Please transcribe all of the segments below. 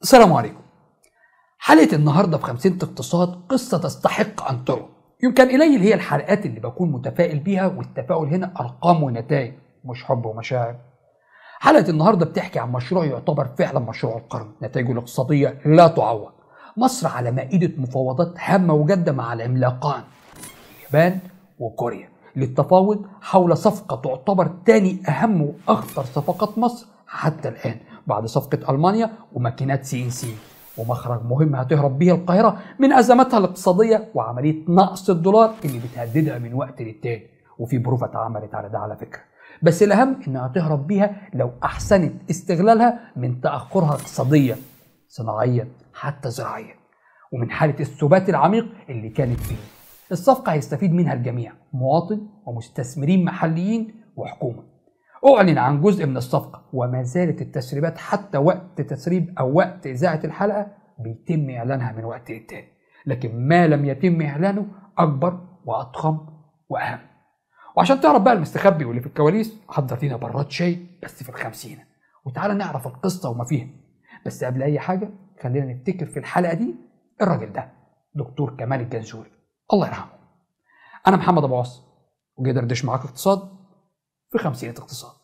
السلام عليكم حلقة النهاردة في خمسين اقتصاد قصة تستحق أن ترى يمكن قليل هي الحلقات اللي بكون متفائل بيها والتفاؤل هنا أرقام ونتائج مش حب ومشاعر حلقة النهاردة بتحكي عن مشروع يعتبر فعلا مشروع القرن نتائجه الاقتصادية لا تعوض مصر على مائدة مفاوضات هامة وجادة مع العملاقان اليابان وكوريا للتفاوض حول صفقة تعتبر تاني أهم وأخطر صفقات مصر حتى الآن بعد صفقة ألمانيا وماكينات سي إن سي ومخرج مهم هتهرب به القاهرة من أزماتها الاقتصادية وعملية نقص الدولار اللي بتهددها من وقت للتاني وفي بروفة اتعملت على ده على فكرة بس الأهم إنها تهرب بيها لو أحسنت استغلالها من تأخرها اقتصاديا صناعيا حتى زراعيا ومن حالة الثبات العميق اللي كانت فيه الصفقة هيستفيد منها الجميع مواطن ومستثمرين محليين وحكومة أعلن عن جزء من الصفقة وما زالت التسريبات حتى وقت تسريب أو وقت إذاعة الحلقة بيتم إعلانها من وقت للتاني لكن ما لم يتم إعلانه أكبر وأضخم وأهم وعشان تعرف بقى المستخبي واللي في الكواليس حضر لنا براد شاي بس في الخمسين وتعالى نعرف القصة وما فيها بس قبل أي حاجة خلينا نفتكر في الحلقة دي الراجل ده دكتور كمال الجنزوري الله يرحمه أنا محمد أبو عاصم وجاي دردش معاك اقتصاد في خمسينة اقتصاد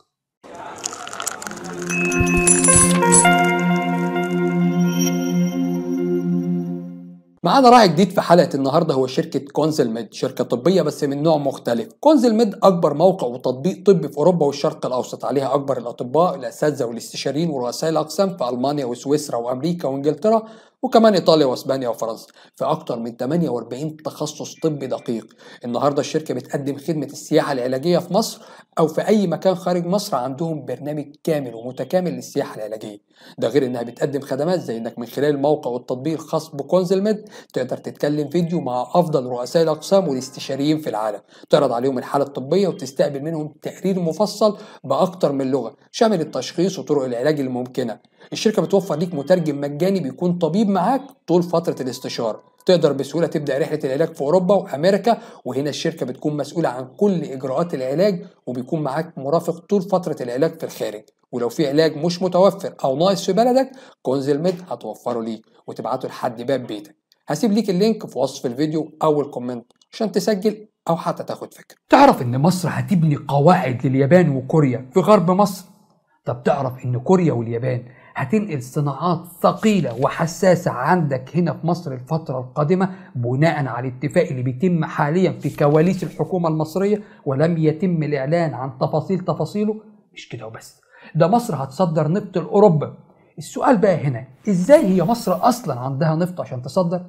معانا راعي جديد في حلقة النهاردة هو شركة كونزل ميد شركة طبية بس من نوع مختلف كونزل ميد أكبر موقع وتطبيق طبي في أوروبا والشرق الأوسط عليها أكبر الأطباء الأساتذة والاستشاريين ورؤساء الأقسام في ألمانيا وسويسرا وأمريكا وإنجلترا وكمان ايطاليا واسبانيا وفرنسا في اكتر من 48 تخصص طبي دقيق النهارده الشركه بتقدم خدمه السياحه العلاجيه في مصر او في اي مكان خارج مصر عندهم برنامج كامل ومتكامل للسياحه العلاجيه ده غير انها بتقدم خدمات زي انك من خلال الموقع والتطبيق الخاص بكونزل ميد تقدر تتكلم فيديو مع افضل رؤساء الاقسام والاستشاريين في العالم تعرض عليهم الحاله الطبيه وتستقبل منهم تقرير مفصل باكتر من لغه شامل التشخيص وطرق العلاج الممكنه الشركه بتوفر ليك مترجم مجاني بيكون طبيب معاك طول فتره الاستشاره تقدر بسهوله تبدا رحله العلاج في اوروبا وامريكا وهنا الشركه بتكون مسؤوله عن كل اجراءات العلاج وبيكون معاك مرافق طول فتره العلاج في الخارج ولو في علاج مش متوفر او ناقص في بلدك كونزل ميد هتوفره ليك وتبعته لحد باب بيتك هسيب ليك اللينك في وصف الفيديو او الكومنت عشان تسجل او حتى تاخد فكره تعرف ان مصر هتبني قواعد لليابان وكوريا في غرب مصر طب تعرف ان كوريا واليابان هتنقل صناعات ثقيلة وحساسة عندك هنا في مصر الفترة القادمة بناء على الاتفاق اللي بيتم حاليا في كواليس الحكومة المصرية ولم يتم الإعلان عن تفاصيل تفاصيله مش كده وبس ده مصر هتصدر نفط لأوروبا السؤال بقى هنا ازاي هي مصر أصلا عندها نفط عشان تصدر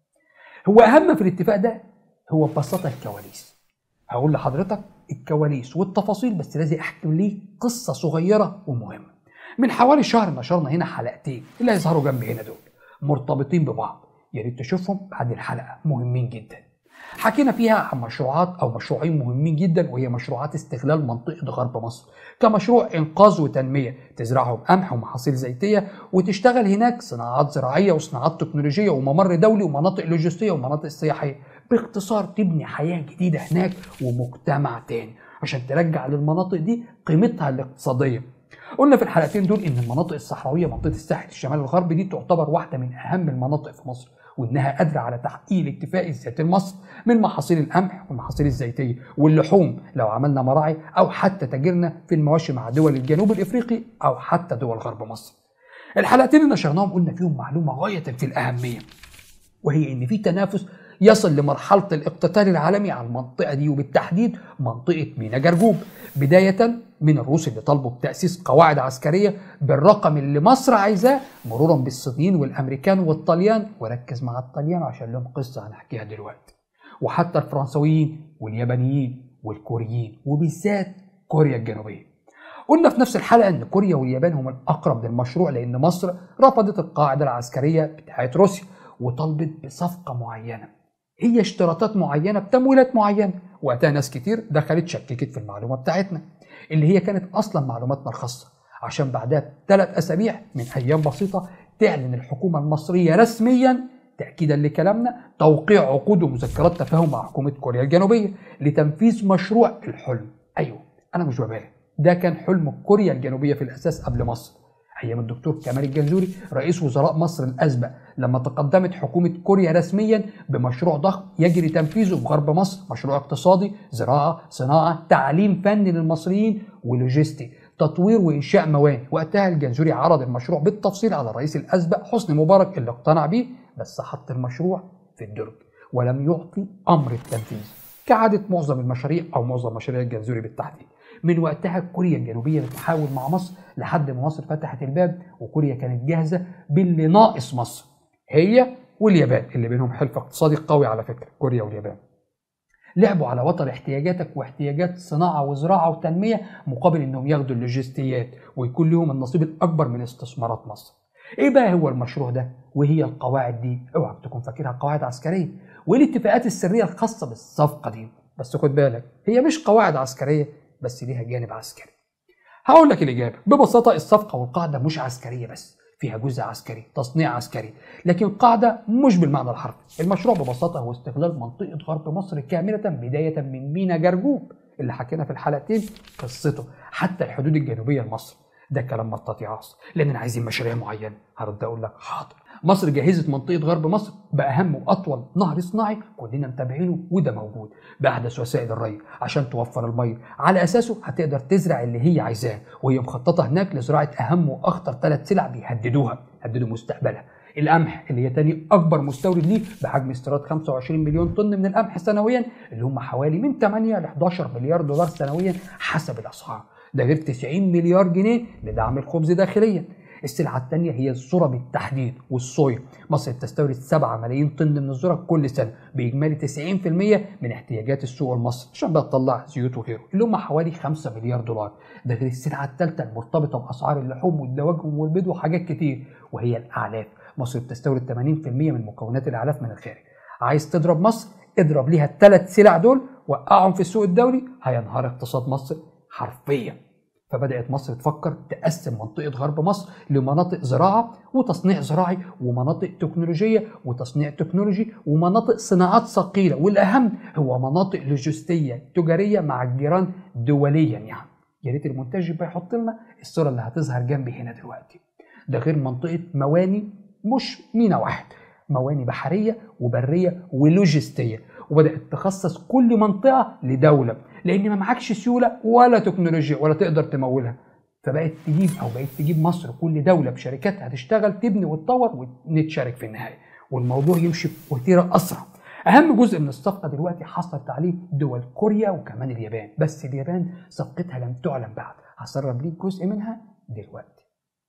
هو أهم في الاتفاق ده هو ببساطة الكواليس هقول لحضرتك الكواليس والتفاصيل بس لازم احكي ليه قصة صغيرة ومهمة من حوالي شهر نشرنا هنا حلقتين اللي هيظهروا جنب هنا دول مرتبطين ببعض يا ريت تشوفهم بعد الحلقه مهمين جدا حكينا فيها عن مشروعات او مشروعين مهمين جدا وهي مشروعات استغلال منطقه غرب مصر كمشروع انقاذ وتنميه تزرعهم قمح ومحاصيل زيتيه وتشتغل هناك صناعات زراعيه وصناعات تكنولوجيه وممر دولي ومناطق لوجستيه ومناطق سياحيه باختصار تبني حياه جديده هناك ومجتمع تاني عشان ترجع للمناطق دي قيمتها الاقتصاديه قلنا في الحلقتين دول ان المناطق الصحراويه منطقه الساحل الشمال الغربي دي تعتبر واحده من اهم المناطق في مصر وانها قادره على تحقيق الاكتفاء الذاتي لمصر من محاصيل القمح والمحاصيل الزيتيه واللحوم لو عملنا مراعي او حتى تاجرنا في المواشي مع دول الجنوب الافريقي او حتى دول غرب مصر. الحلقتين اللي نشرناهم قلنا فيهم معلومه غايه في الاهميه وهي ان في تنافس يصل لمرحله الاقتتال العالمي على المنطقه دي وبالتحديد منطقه مينا جرجوب بدايه من الروس اللي طالبوا بتاسيس قواعد عسكريه بالرقم اللي مصر عايزاه مرورا بالصينيين والامريكان والطليان وركز مع الطليان عشان لهم قصه هنحكيها دلوقتي وحتى الفرنسويين واليابانيين والكوريين وبالذات كوريا الجنوبيه قلنا في نفس الحلقه ان كوريا واليابان هم الاقرب للمشروع لان مصر رفضت القاعده العسكريه بتاعت روسيا وطلبت بصفقه معينه هي اشتراطات معينه بتمويلات معينه وقتها ناس كتير دخلت شككت في المعلومه بتاعتنا اللي هي كانت اصلا معلوماتنا الخاصه عشان بعدها بثلاث اسابيع من ايام بسيطه تعلن الحكومه المصريه رسميا تاكيدا لكلامنا توقيع عقود ومذكرات تفاهم مع حكومه كوريا الجنوبيه لتنفيذ مشروع الحلم ايوه انا مش ببالغ ده كان حلم كوريا الجنوبيه في الاساس قبل مصر ايام الدكتور كمال الجنزوري رئيس وزراء مصر الاسبق لما تقدمت حكومه كوريا رسميا بمشروع ضخم يجري تنفيذه في غرب مصر مشروع اقتصادي زراعه صناعه تعليم فني للمصريين ولوجستي تطوير وانشاء مواني وقتها الجنزوري عرض المشروع بالتفصيل على الرئيس الاسبق حسني مبارك اللي اقتنع بيه بس حط المشروع في الدرج ولم يعطي امر التنفيذ كعاده معظم المشاريع او معظم مشاريع الجنزوري بالتحديد من وقتها كوريا الجنوبيه بتحاول مع مصر لحد ما مصر فتحت الباب وكوريا كانت جاهزه باللي ناقص مصر هي واليابان اللي بينهم حلف اقتصادي قوي على فكره كوريا واليابان لعبوا على وتر احتياجاتك واحتياجات صناعه وزراعه وتنميه مقابل انهم ياخدوا اللوجستيات ويكون لهم النصيب الاكبر من استثمارات مصر. ايه بقى هو المشروع ده؟ وهي القواعد دي؟ اوعى تكون فاكرها قواعد عسكريه، وايه الاتفاقات السريه الخاصه بالصفقه دي؟ بس خد بالك هي مش قواعد عسكريه بس ليها جانب عسكري. هقول لك الاجابه، ببساطه الصفقه والقاعده مش عسكريه بس، فيها جزء عسكري تصنيع عسكري لكن قاعدة مش بالمعنى الحرفي المشروع ببساطة هو استغلال منطقة غرب مصر كاملة بداية من مينا جرجوب اللي حكينا في الحلقتين قصته حتى الحدود الجنوبية لمصر ده كلام مطاطي عاص لأننا عايزين مشاريع معينة هرد أقول لك حاضر مصر جهزت منطقة غرب مصر بأهم وأطول نهر صناعي كلنا متابعينه وده موجود بأحدث وسائل الري عشان توفر المية على أساسه هتقدر تزرع اللي هي عايزاه وهي مخططة هناك لزراعة أهم وأخطر ثلاث سلع بيهددوها هددوا مستقبلها القمح اللي هي تاني أكبر مستورد ليه بحجم استيراد 25 مليون طن من القمح سنويا اللي هم حوالي من 8 ل 11 مليار دولار سنويا حسب الأسعار ده غير 90 مليار جنيه لدعم الخبز داخليا السلعة الثانية هي الذرة بالتحديد والصويا مصر بتستورد 7 ملايين طن من الذرة كل سنة بإجمالي 90% من احتياجات السوق المصري عشان بقى تطلع زيوت وغيره اللي هم حوالي 5 مليار دولار ده غير السلعة الثالثة المرتبطة بأسعار اللحوم والدواجن والبيض وحاجات كتير وهي الأعلاف مصر بتستورد 80% من مكونات الأعلاف من الخارج عايز تضرب مصر اضرب ليها الثلاث سلع دول وقعهم في السوق الدولي هينهار اقتصاد مصر حرفيا فبدأت مصر تفكر تقسم منطقة غرب مصر لمناطق زراعة وتصنيع زراعي ومناطق تكنولوجية وتصنيع تكنولوجي ومناطق صناعات ثقيلة والأهم هو مناطق لوجستية تجارية مع الجيران دوليا يعني يا ريت المونتاج يبقى يحط لنا الصورة اللي هتظهر جنبي هنا دلوقتي ده غير منطقة مواني مش مينا واحد مواني بحرية وبرية ولوجستية وبدأت تخصص كل منطقة لدولة لان ما معكش سيوله ولا تكنولوجيا ولا تقدر تمولها فبقت تجيب او بقت تجيب مصر كل دوله بشركاتها تشتغل تبني وتطور ونتشارك في النهايه والموضوع يمشي بوتيره اسرع اهم جزء من الصفقه دلوقتي حصلت عليه دول كوريا وكمان اليابان بس اليابان صفقتها لم تعلن بعد هسرب ليك جزء منها دلوقتي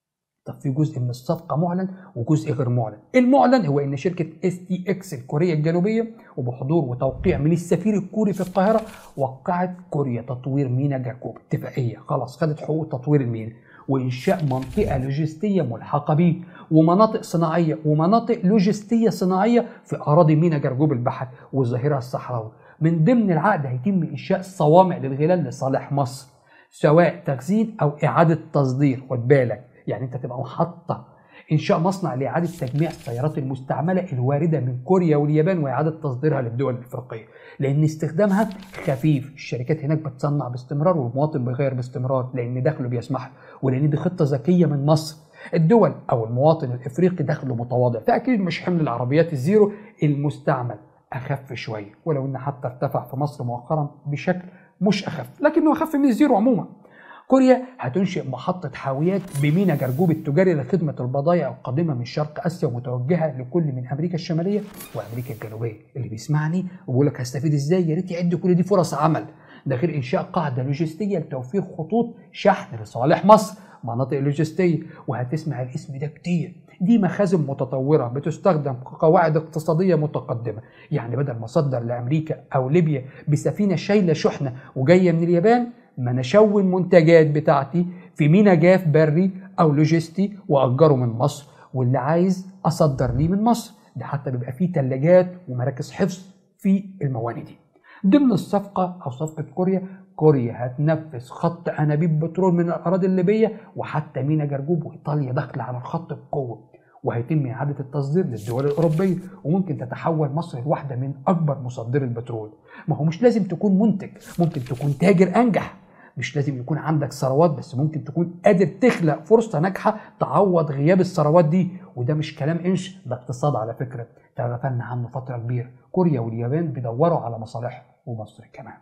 طب في جزء من الصفقة معلن وجزء غير معلن المعلن هو ان شركة اس تي اكس الكورية الجنوبية وبحضور وتوقيع من السفير الكوري في القاهرة وقعت كوريا تطوير مينا جاكوب اتفاقية خلاص خدت حقوق تطوير المينا وانشاء منطقة لوجستية ملحقة بيه ومناطق صناعية ومناطق لوجستية صناعية في أراضي مينا جرجوب البحر والظاهرة الصحراوي من ضمن العقد هيتم إنشاء صوامع للغلال لصالح مصر سواء تخزين أو إعادة تصدير خد بالك يعني انت تبقى محطه انشاء مصنع لاعاده تجميع السيارات المستعمله الوارده من كوريا واليابان واعاده تصديرها للدول الافريقيه لان استخدامها خفيف الشركات هناك بتصنع باستمرار والمواطن بيغير باستمرار لان دخله بيسمح ولان دي خطه ذكيه من مصر الدول او المواطن الافريقي دخله متواضع فاكيد مش حمل العربيات الزيرو المستعمل اخف شويه ولو ان حتى ارتفع في مصر مؤخرا بشكل مش اخف لكنه اخف من الزيرو عموما كوريا هتنشئ محطة حاويات بمينا جرجوب التجاري لخدمة البضائع القادمة من شرق آسيا ومتوجهة لكل من أمريكا الشمالية وأمريكا الجنوبية اللي بيسمعني وبيقول لك هستفيد إزاي يا ريت يعد كل دي فرص عمل ده غير إنشاء قاعدة لوجستية لتوفير خطوط شحن لصالح مصر مناطق لوجستية وهتسمع الاسم ده كتير دي مخازن متطورة بتستخدم كقواعد اقتصادية متقدمة يعني بدل ما أصدر لأمريكا أو ليبيا بسفينة شايلة شحنة وجاية من اليابان ما انا اشون منتجات بتاعتي في مينا جاف بري او لوجستي واجره من مصر واللي عايز اصدر ليه من مصر ده حتى بيبقى فيه ثلاجات ومراكز حفظ في المواني دي ضمن الصفقة أو صفقة كوريا كوريا هتنفذ خط أنابيب بترول من الأراضي الليبية وحتى مينا جرجوب وإيطاليا داخلة على الخط بقوة وهيتم إعادة التصدير للدول الأوروبية وممكن تتحول مصر لواحدة من أكبر مصدري البترول ما هو مش لازم تكون منتج ممكن تكون تاجر أنجح مش لازم يكون عندك ثروات بس ممكن تكون قادر تخلق فرصه ناجحه تعوض غياب الثروات دي وده مش كلام انش ده اقتصاد على فكره تغفلنا عنه فتره كبيره كوريا واليابان بيدوروا على مصالحهم ومصر كمان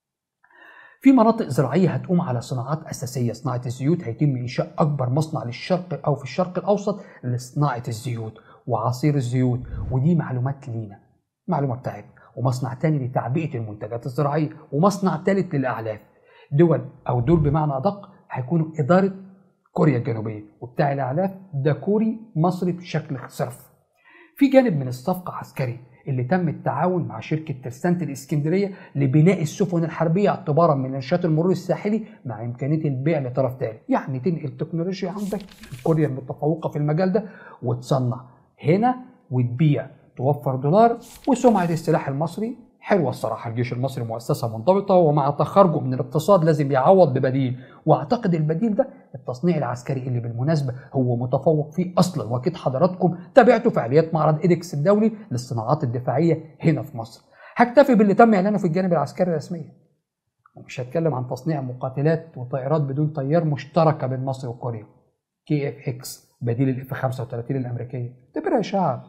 في مناطق زراعية هتقوم على صناعات أساسية صناعة الزيوت هيتم إنشاء أكبر مصنع للشرق أو في الشرق الأوسط لصناعة الزيوت وعصير الزيوت ودي معلومات لينا معلومة بتاعتنا ومصنع تاني لتعبئة المنتجات الزراعية ومصنع ثالث للأعلاف دول أو دول بمعنى أدق هيكونوا إدارة كوريا الجنوبية وبتاع الأعلاف ده كوري مصري بشكل صرف في جانب من الصفقة عسكري اللي تم التعاون مع شركة ترسانت الإسكندرية لبناء السفن الحربية اعتبارا من إنشاء المرور الساحلي مع إمكانية البيع لطرف ثالث يعني تنقل تكنولوجيا عندك كوريا المتفوقة في المجال ده وتصنع هنا وتبيع توفر دولار وسمعة السلاح المصري حلوة الصراحة الجيش المصري مؤسسة منضبطة ومع تخرجه من الاقتصاد لازم يعوض ببديل واعتقد البديل ده التصنيع العسكري اللي بالمناسبة هو متفوق فيه أصلا وأكيد حضراتكم تابعتوا فعاليات معرض إيدكس الدولي للصناعات الدفاعية هنا في مصر هكتفي باللي تم إعلانه في الجانب العسكري الرسمي ومش هتكلم عن تصنيع مقاتلات وطائرات بدون طيار مشتركة بين مصر وكوريا كي اف اكس بديل الاف 35 الامريكيه تبقى اشاعه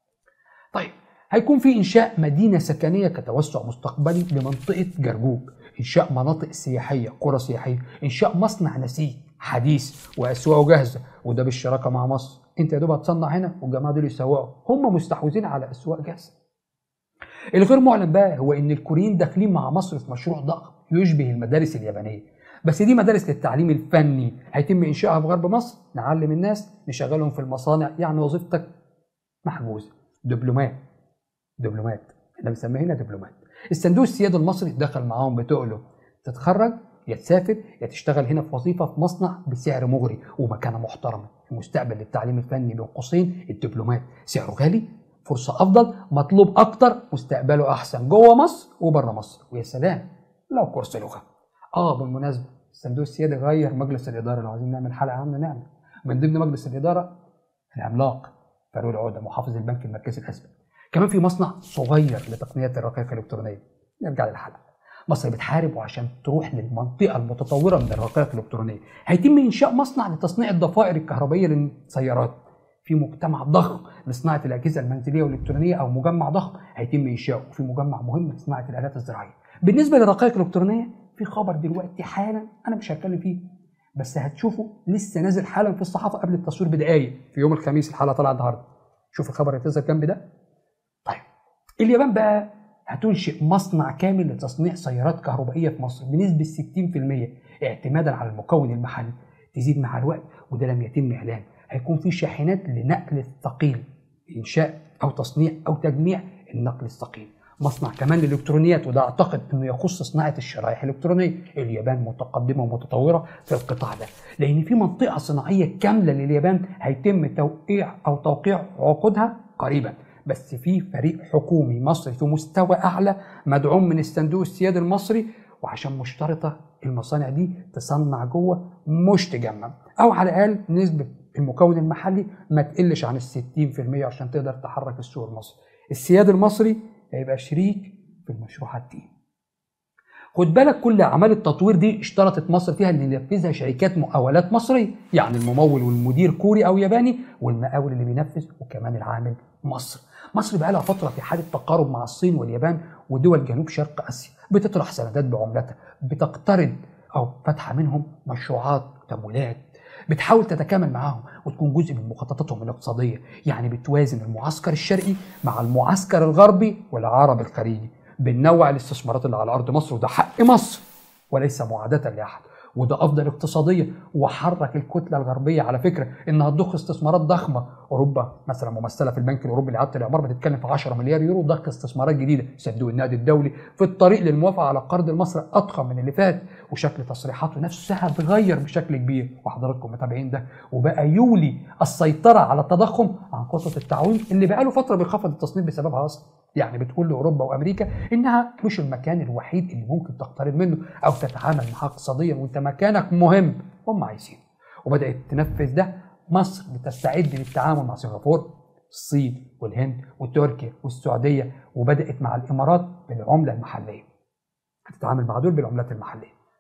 طيب هيكون في انشاء مدينه سكنيه كتوسع مستقبلي لمنطقه جرجوب انشاء مناطق سياحيه قرى سياحيه انشاء مصنع نسيج حديث واسواقه جاهزه وده بالشراكه مع مصر انت يا دوب هتصنع هنا والجماعه دول يسوقوا هم مستحوذين على اسواق جاهزه الغير معلن بقى هو ان الكوريين داخلين مع مصر في مشروع ضخم يشبه المدارس اليابانيه بس دي مدارس للتعليم الفني هيتم انشائها في غرب مصر نعلم الناس نشغلهم في المصانع يعني وظيفتك محجوزه دبلومات دبلومات احنا بنسميه هنا دبلومات الصندوق السيادي المصري دخل معاهم بتقله تتخرج يا تسافر يا تشتغل هنا في وظيفه في مصنع بسعر مغري ومكانه محترمه المستقبل للتعليم الفني بين قوسين الدبلومات سعره غالي فرصه افضل مطلوب اكتر مستقبله احسن جوه مصر وبره مصر ويا سلام لو كورس لغه اه بالمناسبه الصندوق السيادي غير مجلس الاداره لو عايزين نعمل حلقه عنه نعمل من ضمن مجلس الاداره العملاق فاروق العوده محافظ البنك المركزي الاسبق كمان في مصنع صغير لتقنيه الرقائق الالكترونيه نرجع للحلقه مصر بتحارب وعشان تروح للمنطقه المتطوره من الرقائق الالكترونيه هيتم انشاء مصنع لتصنيع الضفائر الكهربائيه للسيارات في مجتمع ضخم لصناعه الاجهزه المنزليه والالكترونيه او مجمع ضخم هيتم انشاؤه وفي مجمع مهم لصناعه الالات الزراعيه بالنسبه للرقائق الالكترونيه في خبر دلوقتي حالا انا مش هتكلم فيه بس هتشوفه لسه نازل حالا في الصحافه قبل التصوير بدقايق في يوم الخميس الحلقه طالعه النهارده شوف الخبر اللي تظهر جنب ده طيب اليابان بقى هتنشئ مصنع كامل لتصنيع سيارات كهربائيه في مصر بنسبه 60% اعتمادا على المكون المحلي تزيد مع الوقت وده لم يتم اعلانه هيكون في شاحنات لنقل الثقيل انشاء او تصنيع او تجميع النقل الثقيل مصنع كمان للالكترونيات وده اعتقد انه يخص صناعه الشرائح الالكترونيه اليابان متقدمه ومتطوره في القطاع ده لان في منطقه صناعيه كامله لليابان هيتم توقيع او توقيع عقودها قريبا بس في فريق حكومي مصري في مستوى اعلى مدعوم من الصندوق السيادي المصري وعشان مشترطه المصانع دي تصنع جوه مش تجمع او على الاقل نسبه المكون المحلي ما تقلش عن ال 60% عشان تقدر تحرك السوق المصري السيادي المصري هيبقى شريك في المشروعات دي خد بالك كل اعمال التطوير دي اشترطت مصر فيها ان ينفذها شركات مقاولات مصريه يعني الممول والمدير كوري او ياباني والمقاول اللي بينفذ وكمان العامل مصر مصر بقى لها فتره في حاله تقارب مع الصين واليابان ودول جنوب شرق اسيا بتطرح سندات بعملتها بتقترض او فاتحه منهم مشروعات وتمويلات بتحاول تتكامل معاهم وتكون جزء من مخططاتهم الاقتصادية يعني بتوازن المعسكر الشرقي مع المعسكر الغربي والعرب الخليجي بننوع الاستثمارات اللي على أرض مصر وده حق مصر وليس معاداة لأحد وده افضل اقتصاديا وحرك الكتله الغربيه على فكره انها تضخ استثمارات ضخمه اوروبا مثلا ممثله في البنك الاوروبي لاعاده الاعمار بتتكلم في 10 مليار يورو ضخ استثمارات جديده صندوق النقد الدولي في الطريق للموافقه على قرض لمصر اضخم من اللي فات وشكل تصريحاته نفسها اتغير بشكل كبير وحضراتكم متابعين ده وبقى يولي السيطره على التضخم عن خطط التعويم اللي بقى له فتره بيخفض التصنيع بسببها اصلا يعني بتقول لاوروبا وامريكا انها مش المكان الوحيد اللي ممكن تقترب منه او تتعامل معاه اقتصاديا وانت مكانك مهم هم عايزين وبدات تنفذ ده مصر بتستعد للتعامل مع سنغافوره الصين والهند وتركيا والسعوديه وبدات مع الامارات بالعمله المحليه هتتعامل مع دول بالعملات المحليه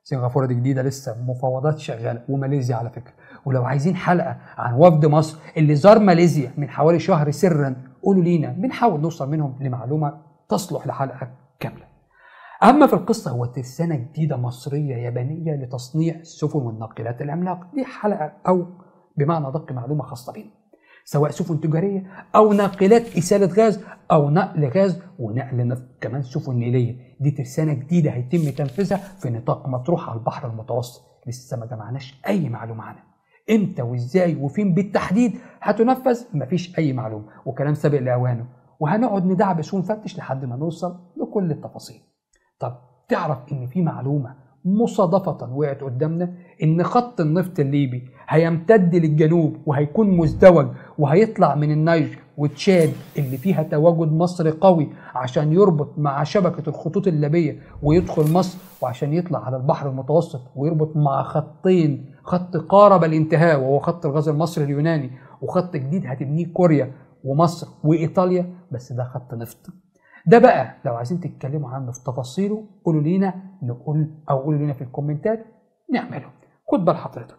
سنغافوره دي جديده لسه مفاوضات شغاله وماليزيا على فكره ولو عايزين حلقه عن وفد مصر اللي زار ماليزيا من حوالي شهر سرا قولوا لينا بنحاول نوصل منهم لمعلومه تصلح لحلقه كامله اما في القصه هو ترسانه جديده مصريه يابانيه لتصنيع السفن والناقلات العملاقه دي حلقه او بمعنى دق معلومه خاصه بينا سواء سفن تجاريه او ناقلات اساله غاز او نقل غاز ونقل نفط كمان سفن نيليه دي ترسانه جديده هيتم تنفيذها في نطاق مطروح على البحر المتوسط لسه ما جمعناش اي معلومه عنها امتى وازاي وفين بالتحديد هتنفذ مفيش اي معلومه وكلام سابق لاوانه وهنقعد ندعبس ونفتش لحد ما نوصل لكل التفاصيل طب تعرف ان في معلومه مصادفة وقعت قدامنا إن خط النفط الليبي هيمتد للجنوب وهيكون مزدوج وهيطلع من النيجر وتشاد اللي فيها تواجد مصري قوي عشان يربط مع شبكة الخطوط الليبية ويدخل مصر وعشان يطلع على البحر المتوسط ويربط مع خطين خط قارب الانتهاء وهو خط الغاز المصري اليوناني وخط جديد هتبنيه كوريا ومصر وإيطاليا بس ده خط نفط ده بقى لو عايزين تتكلموا عنه في تفاصيله قولوا لينا نقول او قولوا لينا في الكومنتات نعمله خد بال حضرتك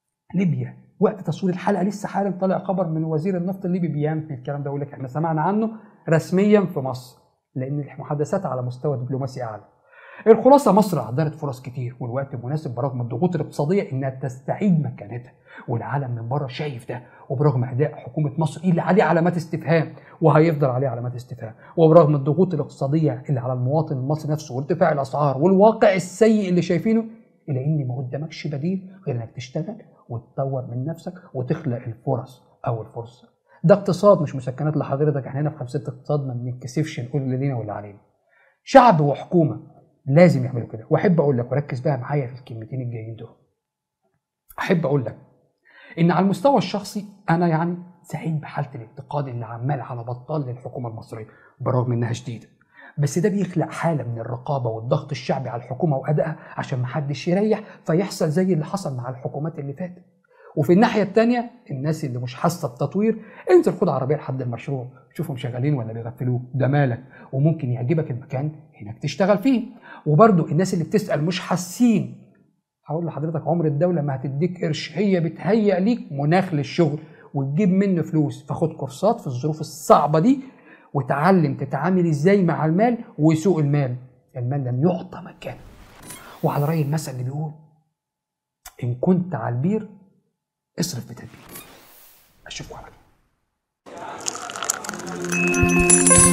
ليبيا وقت تصوير الحلقه لسه حالا طالع خبر من وزير النفط الليبي بينفي الكلام ده يقول لك احنا سمعنا عنه رسميا في مصر لان المحادثات على مستوى دبلوماسي اعلى الخلاصة مصر عدلت فرص كتير والوقت مناسب برغم الضغوط الاقتصادية انها تستعيد مكانتها والعالم من بره شايف ده وبرغم اداء حكومة مصر اللي عليه علامات استفهام وهيفضل عليه علامات استفهام وبرغم الضغوط الاقتصادية اللي على المواطن المصري نفسه وارتفاع الاسعار والواقع السيء اللي شايفينه الا ان ما قدامكش بديل غير انك تشتغل وتطور من نفسك وتخلق الفرص او الفرصة ده اقتصاد مش مسكنات لحضرتك احنا هنا في خمسة اقتصاد ما بنتكسفش نقول اللي لينا واللي علينا شعب وحكومه لازم يعملوا كده واحب اقول لك وركز بقى معايا في الكلمتين الجايين دول احب اقول لك ان على المستوى الشخصي انا يعني سعيد بحاله الانتقاد اللي عمال على بطال للحكومه المصريه برغم انها شديده بس ده بيخلق حاله من الرقابه والضغط الشعبي على الحكومه وادائها عشان محدش يريح فيحصل زي اللي حصل مع الحكومات اللي فاتت وفي الناحيه الثانيه الناس اللي مش حاسه بتطوير انزل خد عربيه لحد المشروع شوفهم شغالين ولا بيغفلوه ده مالك وممكن يعجبك المكان هناك تشتغل فيه وبرده الناس اللي بتسال مش حاسين هقول لحضرتك عمر الدوله ما هتديك قرش هي بتهيأ ليك مناخ للشغل وتجيب منه فلوس فخد كورسات في الظروف الصعبه دي وتعلم تتعامل ازاي مع المال وسوق المال المال لم يعطى مكانه وعلى راي المثل اللي بيقول ان كنت على البير اصرف بتدبير اشوفكم على خير